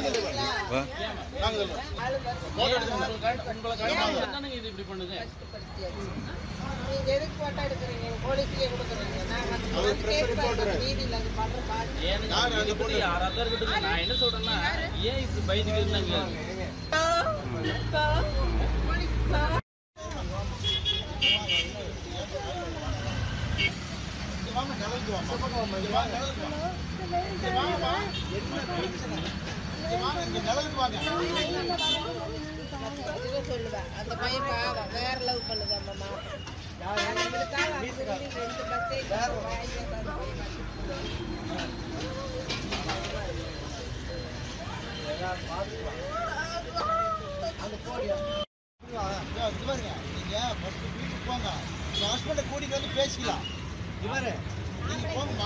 வா. இது இப்படி பண்ணுது நீங்க எதுக்கு போட்டோ எடுக்கிறீங்க போலீஸ்லயே கொடுக்குறீங்க நான் வந்து வந்து கேஸ் பண்ணுறேன் வீதியில் அது பண்ற பாட்டு எனக்கு இதை பத்தி யாராவது இருக்கட்டும் நான் என்ன சொல்றேன்னா ஏன் இப்படி பயந்துக்கு இருந்தாங்க இதுவே சொல்லுவேன் அந்த பையன் பாவம் வேற லவ் பண்ணுது அந்த மாப்பிள்ளை இவளுக்காக அங்க இருந்து ரெண்டு பஸ்ஸே வாங்கி அந்த பையன் நீங்க ஃபர்ஸ்ட் வீட்டுக்கு போங்க உங்க ஹஸ்பண்டை கூட்டிட்டு வந்து பேசிக்கலாம் இவரு நீங்க போங்கம்மா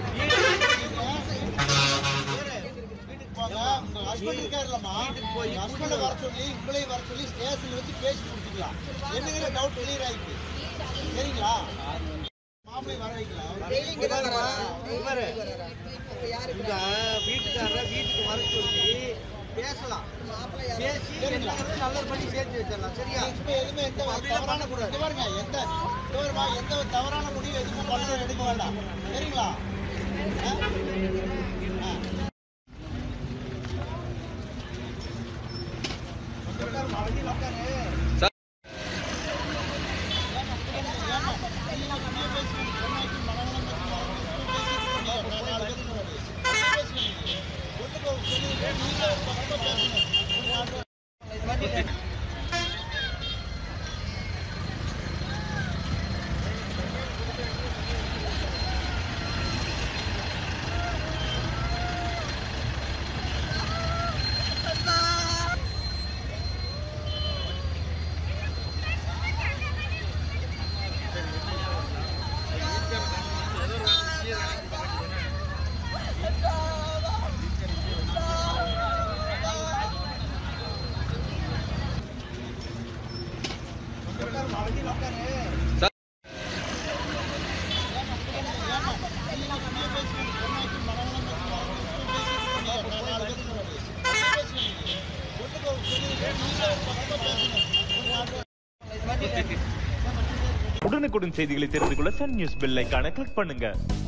வீட்டுக்கு போங்க உங்க ஹஸ்பண்ட் இருக்காருல்லம்மா உங்க ஹஸ்பண்டை வர சொல்லி உங்களையும் வர சொல்லி ஸ்டேஷன்ல வச்சு பேசி முடிச்சுக்கலாம் என்னங்கிற டவுட் கிளியர் ஆயிடுச்சு சரிங்களா மாப்பிள்ளை வர வைக்கலாம் இவரு உங்க வீட்டுக்காரர் வீட்டுக்கு வர சொல்லி பேசலாம் பேசி சரிங்களா நல்லது பண்ணி சேர்த்து வச்சிடலாம் சரியா இப்போ எதுவுமே எந்த தவறான கூட பாருங்க எந்த தவறுமா எந்த தவறான முடிவு எதுவும் பண்ண எடுக்க வேண்டாம் சரிங்களா ஆ? ஆ. உட்காரும்மா, வண்டியில உட்காரு. சார். ஏம்மா, நீங்க இப்படியே பேசுறீங்க. பொண்ணாச்சு, மனவளம் வச்சு மனவளம் வச்சு நாலு பேருக்கு முன்னாடி. அப்படியே பேசுறீங்க. ஒண்ணுக்கு ஒரு சொல்லுங்க, நீங்க ஒரு பக்கம் பேசணும். ஒரு நாலு உட்காரும்மா, வண்டியில உட்காரு. சார். ஏம்மா, நீங்க இப்படியே பேசுறீங்க. பொண்ணாச்சு, மனவளம் வச்சு மனவளம் நாலு பேருக்கு முன்னாடி. அப்படியே பேசுறீங்க. ஒண்ணுக்கு ஒரு சொல்லுங்க, நீங்க ஒரு பக்கம் பேசணும். ஒரு நாலு உடனுக்குடன் செய்திகளை தெரிந்து கொள்ள சன் நியூஸ் பெல் ஐகானை கிளிக் பண்ணுங்க